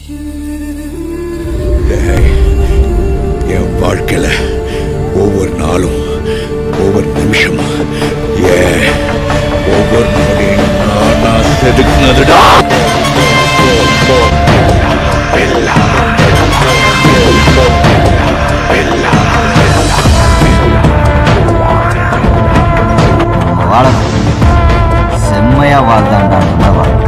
டேய், என் வாழ்க்கையில ஒவ்வொரு நாளும் ஒவ்வொரு நிமிஷமும் ஏன் ஒவ்வொரு நொடியும் நானா செதுக்குனதுடா நம்ம வாழ செம்மையா வாழ்ந்தாண்டா நம்ம வாழ்க்கை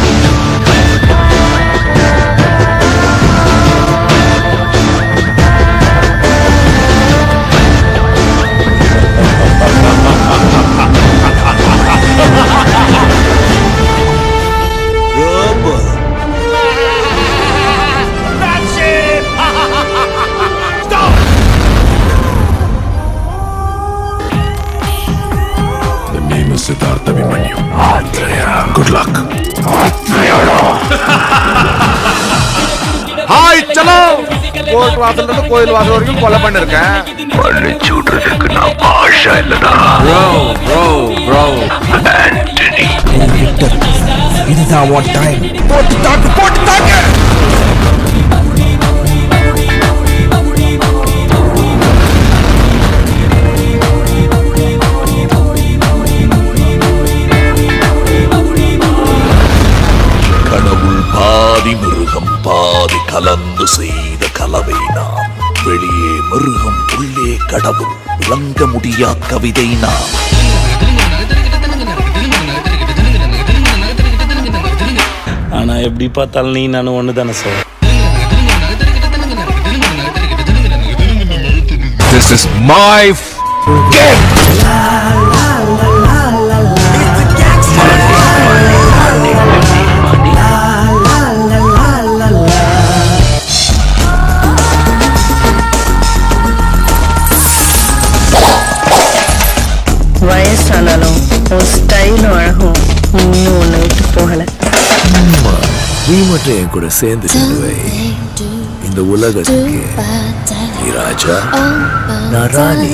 The name is Siddhartha Abhimanyu. Good luck. Hi சலோ கோர்ட் வாசல்ல இருந்து கோயில் வாசல் வரைக்கும் கொலை பண்ணிருக்கேன் பழிச்சு விடுறதுக்கு நான் பாஷா இல்லடா ப்ரோ ப்ரோ ப்ரோ இதுதான் உன் டைம் போட்டு தாக்கு போட்டு தாக்கு கடவுள் பாதி மிருகம் பாதி கலந்து செய்த கலவை நாம் வெளியே மிருகம் உள்ளே கடவுள் விளங்க முடியா கவிதை நாம் ஆனா எப்படி பார்த்தாலும் நீ நானும் ஒன்று தானே sir This is my f- game. வயசானாலும் உன் ஸ்டைலும் அழகும் இன்னும் உன்னை விட்டு போகல நீ மட்டும் என் கூட சேர்ந்து செல்லுவை இந்த உலகத்துக்கு நீ ராஜா நான் ராணி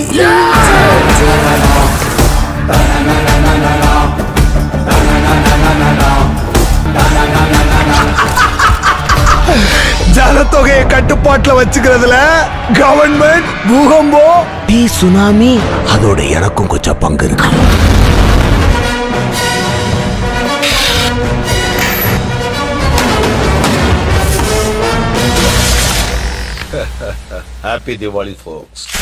ஜனத்தொகையை கட்டுப்பாட்டுல வச்சுக்கிறதுல கவர்மெண்ட் பூகம்பம் சுனாமி அதோட எனக்கும் கொஞ்சம் பங்கு இருக்கு ஹாப்பி திவாலி ஃபோக்ஸ்